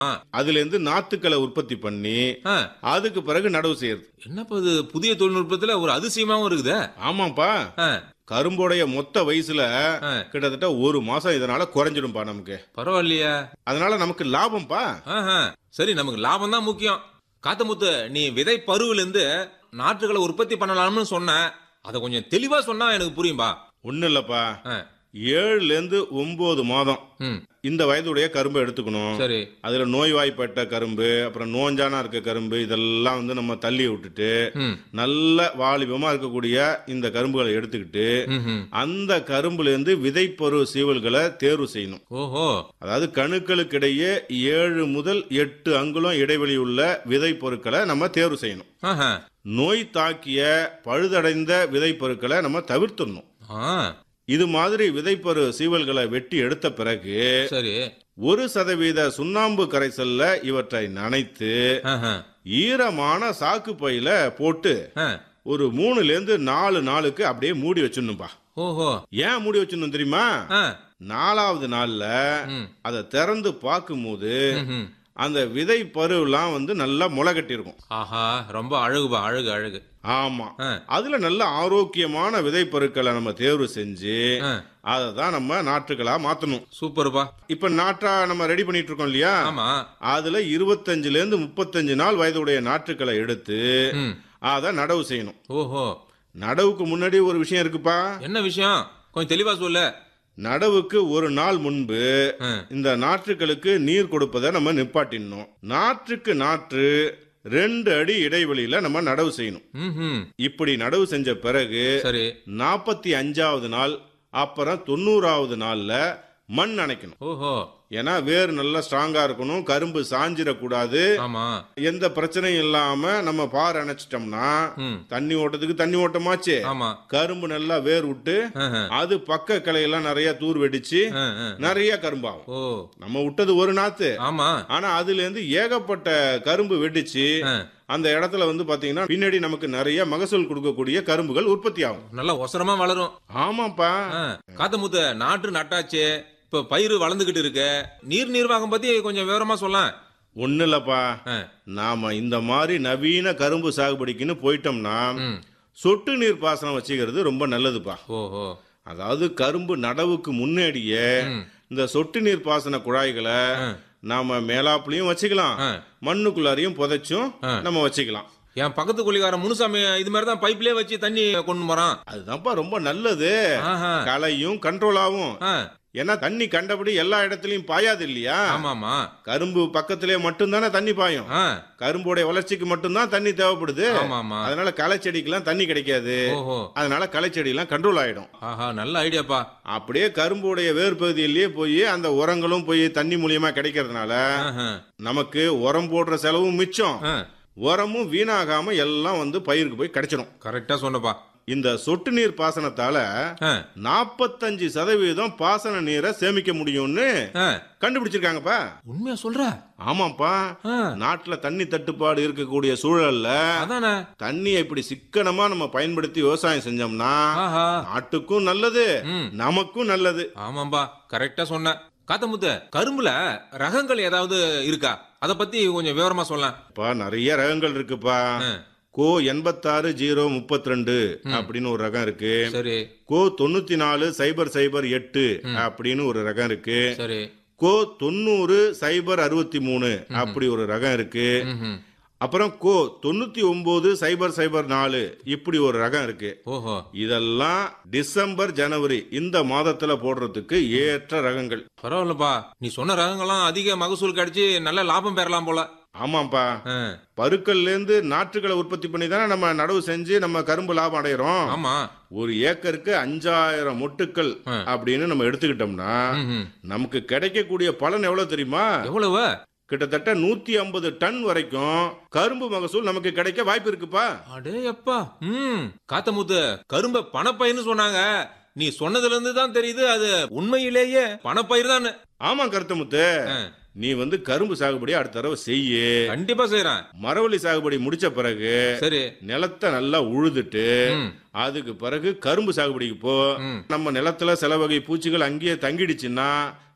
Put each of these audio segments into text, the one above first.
ஆ. அதுல இருந்து நாத்துக்களை உற்பத்தி பண்ணி ஆ, அதுக்கு பிறகு நடவு செய்யறது என்னப்பா இது புதிய தொழில்நுட்பத்துல ஒரு அதிசயமாவும் இருக்குதே ஆமாப்பா ஆ, கரும்போடைய மொத்த வயசுல ஆ. கிட்டத்தட்ட ஒரு மாசம் இதனால குறைஞ்சிடும்பா நமக்கு பரவாயில்லையா அதனால நமக்கு லாபம்ப்பா ஆஹா, சரி நமக்கு லாபம் தான் முக்கியம் காத்தமுத்து நீ விதை பருவுல இருந்து நாற்றுகளை உற்பத்தி பண்ணலாம்னு சொன்ன அதை கொஞ்சம் தெளிவா சொன்னா எனக்கு புரியும்பா ஒண்ணு இல்லப்பா ஆ, ஏழுல இருந்து ஒன்பது மாதம் ம் இந்த வயதுடைய கரும்பை எடுத்துக்கணும் சரி அதுல நோய்வாய்ப்பட்ட கரும்பு அப்புறம் நோஞ்சானா இருக்க கரும்பு இதெல்லாம் வந்து நம்ம தள்ளி விட்டுட்டு ம் நல்ல வாலிபமா இருக்கக்கூடிய இந்த கரும்புகளை எடுத்துக்கிட்டு ம், ம். அந்த கரும்புல இருந்து விதைப்பரு சீவல்களை தேர்வு செய்யணும் ஓஹோ அதாவது கணுக்களுக்கிடையே ஏழு முதல் எட்டு அங்குலம் இடைவெளி உள்ள விதை பொருட்களை நம்ம தேர்வு செய்யணும் ஆஹா. நோய் தாக்கிய பழுதடைந்த விதை பொருட்களை நம்ம தவிர்த்துடணும் ஆ, இது மாதிரி விதைப்பரு சீவல்களை வெட்டி எடுத்த பிறகு சரி ஒரு சதவீத சுண்ணாம்பு கரைசல்ல இவற்றை நனைத்து ஆஹா. ஈரமான சாக்கு பையில போட்டு ஆ, ஒரு மூணுல இருந்து நாலு நாளுக்கு அப்படியே மூடி வச்சிடணும்பா ஓஹோ ஏன் மூடி வச்சிடணும் தெரியுமா ஆ, நாலாவது நாள்ல ம். அதை திறந்து பார்க்கும்போது ம்ஹும். அந்த விதை பருவெல்லாம் வந்து நல்லா முளை கட்டியிருக்கும் ஆஹா ரொம்ப அழகுபா அழகு அழகு ஆமா ஆ. அதுல நல்ல ஆரோக்கியமான விதை பொருட்களை நம்ம தேர்வு செஞ்சு ஆ, அதை தான் நம்ம நாற்றுகளா மாத்தணும் சூப்பர்ப்பா இப்ப நாற்றா நம்ம ரெடி பண்ணிட்டு இருக்கோம் இல்லையா ஆமா அதுல இருபத்தஞ்சுல இருந்து முப்பத்தஞ்சு நாள் வயதுடைய நாற்றுக்களை எடுத்து ம் அதை நடவு செய்யணும் ஓஹோ நடவுக்கு முன்னாடி ஒரு விஷயம் இருக்குப்பா என்ன விஷயம் கொஞ்சம் தெளிவா சொல்லு நடவுக்கு ஒரு நாள் முன்பு ஆ, இந்த நாற்றுகளுக்கு நீர் கொடுப்பதை நம்ம நிப்பாட்டிடணும் நாற்றுக்கு நாற்று ரெண்டு அடி இடைவெளியில நம்ம நடவு செய்யணும் ம்ஹும். இப்படி நடவு செஞ்ச பிறகு சரி நாற்பத்தி அஞ்சாவது நாள் அப்புறம் தொண்ணூறாவது நாள்ல மண் அணைக்கணும் ஓஹோ ஏன்னா வேர் நல்லா ஸ்ட்ராங்கா இருக்கணும் கரும்பு சாஞ்சிடக்கூடாது ஆமா எந்த பிரச்சனையும் இல்லாம நம்ம பார் அணைச்சிட்டோம்னா ம் தண்ணி ஓட்டத்துக்கு தண்ணி ஓட்டமாச்சு ஆமா கரும்பு நல்லா வேர் விட்டு ஆஹா. அது பக்க கிளையெல்லாம் நிறைய தூர் வெடிச்சு ஆ, ஆ. நிறைய கரும்பாகும் ஓ நம்ம விட்டது ஒரு நாத்து ஆமா ஆனா அதுல இருந்து ஏகப்பட்ட கரும்பு வெடிச்சு ஆ, அந்த இடத்துல வந்து பாத்தீங்கன்னா பின்னாடி நமக்கு நிறைய மகசூல் கொடுக்கக்கூடிய கரும்புகள் உற்பத்தி ஆகும் நல்லா ஒசரமா வளரும் ஆமாப்பா ஆ, காத்தமுத்து நாற்று நட்டாச்சு இப்ப பயிர் வளர்ந்துகிட்டு இருக்கு நீர் நிர்வாகம் பத்தி கொஞ்சம் விவரமா சொல்லலாம் ஒண்ணு இல்லப்பா ஆ, நாம இந்த மாதிரி நவீன கரும்பு சாகுபடிக்குன்னு போயிட்டோம்னா ம். சொட்டு நீர் பாசனம் வச்சுக்கிறது ரொம்ப நல்லதுப்பா ஓஹோ அதாவது கரும்பு நடவுக்கு முன்னாடியே ம். இந்த சொட்டு நீர் பாசன குழாய்களை ஆ. நாம மேலாப்புலயும் வச்சுக்கலாம் ஆ. மண்ணுக்குள்ளாரையும் புதைச்சும் ஆ. நம்ம வச்சுக்கலாம் என் பக்கத்து குழிக்காரன் முனுசாமி இது மாதிரி தான் பைப்லயே வச்சு தண்ணி கொண்டு போறான் அதுதான்ப்பா ரொம்ப நல்லது ஆஹா. களையும் கண்ட்ரோல் ஆகும் ஆ, ஏன்னா தண்ணி கண்டபடி எல்லா இடத்துலயும் பாயாது இல்லையா ஆமாமா கரும்பு பக்கத்திலே மட்டும்தானே தண்ணி பாயும் ஆ, கரும்போடைய வளர்ச்சிக்கு மட்டும்தான் தண்ணி தேவைப்படுது ஆமாமா அதனால களை செடிக்கெல்லாம் தண்ணி கிடைக்காது ஓஹோ அதனால களை செடியெல்லாம் கண்ட்ரோல் ஆயிடும் ஆஹா நல்ல ஐடியாப்பா அப்படியே கரும்புடைய வேர் பகுதியிலேயே போய் அந்த உரங்களும் போய் தண்ணி மூலியமா கிடைக்கிறதுனால ஆஹா. நமக்கு உரம் போடுற செலவும் மிச்சம் ஆ, உரமும் வீணாகாம எல்லாம் வந்து பயிருக்கு போய் கிடைச்சிடும் கரெக்டா சொன்னப்பா இந்த சொட்டு நீர் பாசனத்தால ஆ, நாற்பத்தஞ்சு சதவீதம் பாசன நீரை சேமிக்க முடியும்னு ஆ, கண்டுபிடிச்சிருக்காங்கப்பா உண்மையா சொல்ற ஆமாப்பா ஆ, நாட்டுல தண்ணி தட்டுப்பாடு இருக்கக்கூடிய சூழல்ல அதானே தண்ணியை இப்படி சிக்கனமா நம்ம பயன்படுத்தி விவசாயம் செஞ்சோம்னா ஆஹா நாட்டுக்கும் நல்லது ம். நமக்கும் நல்லது ஆமாம்பா கரெக்டா சொன்ன காத்தமுத்து கரும்புல ரகங்கள் ஏதாவது இருக்கா அத பத்தி கொஞ்சம் விவரமா சொல்லலாம் இப்ப நிறைய ரகங்கள் இருக்குப்பா ஆ, கோ எண்பத்தாறு ஜீரோ முப்பத்தி ரெண்டு அப்படின்னு ஒரு ரகம் இருக்கு சரி கோ தொண்ணூத்தி நாலு சைபர் சைபர் எட்டு அப்படின்னு ஒரு ரகம் இருக்கு சரி கோ தொண்ணூறு சைபர் அறுபத்தி மூணு அப்படி ஒரு ரகம் இருக்கு ம்ஹும். அப்புறம் கோ தொண்ணூத்தி ஒன்பது சைபர் சைபர் நாலு இப்படி ஒரு ரகம் இருக்கு ஓஹோ இதெல்லாம் டிசம்பர் ஜனவரி இந்த மாதத்துல போடுறதுக்கு ஏற்ற ரகங்கள் பரவாயில்லப்பா நீ சொன்ன ரகங்கள்லாம் அதிக மகசூல் கிடைச்சு நல்ல லாபம் பெறலாம் போல ஆமாப்பா ஆ, பருக்கள்ல இருந்து நாற்றுகளை உற்பத்தி பண்ணி தானே நம்ம நடவு செஞ்சு நம்ம கரும்பு லாபம் அடையிறோம் ஆமா ஒரு ஏக்கருக்கு அஞ்சாயிரம் மொட்டுக்கள் ஆ. அப்படின்னு நம்ம எடுத்துக்கிட்டோம்னா ம்ஹும். நமக்கு கிடைக்கக்கூடிய பலன் எவ்வளவு தெரியுமா எவ்வளவு கிட்டத்தட்ட நூத்தி ஐம்பது டன் வரைக்கும் கரும்பு மகசூல் நமக்கு கிடைக்க வாய்ப்பு இருக்குப்பா அடே அப்பா ம் காத்தமுத்து கரும்ப பணப்பயிர்னு சொன்னாங்க நீ சொன்னதுல இருந்து தான் தெரியுது அது உண்மையிலேயே பணப்பயிர் தான் ஆமா கருத்தமுத்து நீ வந்து கரும்பு சாகுபடி அடுத்த தடவை செய்யு கண்டிப்பா செய்யறேன் மரவள்ளி சாகுபடி முடிச்ச பிறகு சரி நிலத்தை நல்லா உழுதுட்டு ம், அதுக்கு பிறகு கரும்பு சாகுபடிக்கு போ ம். நம்ம நிலத்துல சில வகை பூச்சிகள் அங்கேயே தங்கிடுச்சுன்னா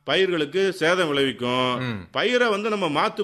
பயிர்களுக்கு சேதம் விளைவிக்கும் ம். பயிரை வந்து நம்ம மாத்து